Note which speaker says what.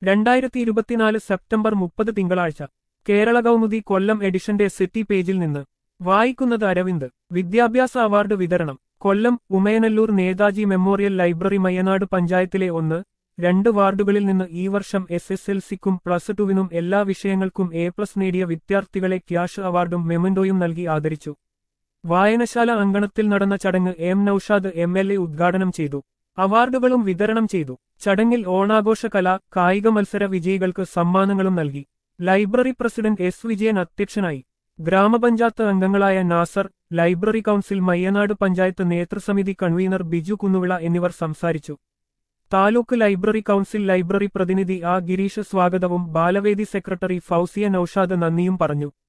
Speaker 1: രണ്ടായിരത്തി ഇരുപത്തിനാല് സെപ്റ്റംബർ മുപ്പത് തിങ്കളാഴ്ച കേരള കൗമുദി കൊല്ലം എഡിഷന്റെ സിറ്റി പേജിൽ നിന്ന് വായിക്കുന്നത് അരവിന്ദ് വിദ്യാഭ്യാസ അവാർഡ് വിതരണം കൊല്ലം ഉമയനല്ലൂർ നേതാജി മെമ്മോറിയൽ ലൈബ്രറി മയ്യനാട് പഞ്ചായത്തിലെ ഒന്ന് രണ്ട് വാർഡുകളിൽ നിന്ന് ഈ വർഷം എസ് എസ് എൽ സിക്കും പ്ലസ് ടുവിനും എല്ലാ വിഷയങ്ങൾക്കും എ പ്ലസ് നേടിയ വിദ്യാർത്ഥികളെ ക്യാഷ് അവാർഡും മെമന്റോയും നൽകി ആദരിച്ചു വായനശാല അങ്കണത്തിൽ നടന്ന ചടങ്ങ് M Noushad M L A ഉദ്ഘാടനം ചെയ്തു അവാർഡുകളും വിതരണം ചെയ്തു ചടങ്ങിൽ ഓണാഘോഷ കല കായിക മത്സര വിജയികൾക്ക് സമ്മാനങ്ങളും നൽകി ലൈബ്രറി പ്രസിഡന്റ് എസ് വിജയൻ അധ്യക്ഷനായി ഗ്രാമപഞ്ചായത്ത് അംഗങ്ങളായ നാസർ ലൈബ്രറി കൌൺസിൽ മയ്യനാട് പഞ്ചായത്ത് നേതൃസമിതി കൺവീനർ ബിജു കുന്നുവിള എന്നിവർ സംസാരിച്ചു താലൂക്ക് ലൈബ്രറി കൌൺസിൽ ലൈബ്രറി പ്രതിനിധി ആ ഗിരീഷ് സ്വാഗതവും ബാലവേദി സെക്രട്ടറി ഫൌസിയ നൌഷാദ് നന്ദിയും പറഞ്ഞു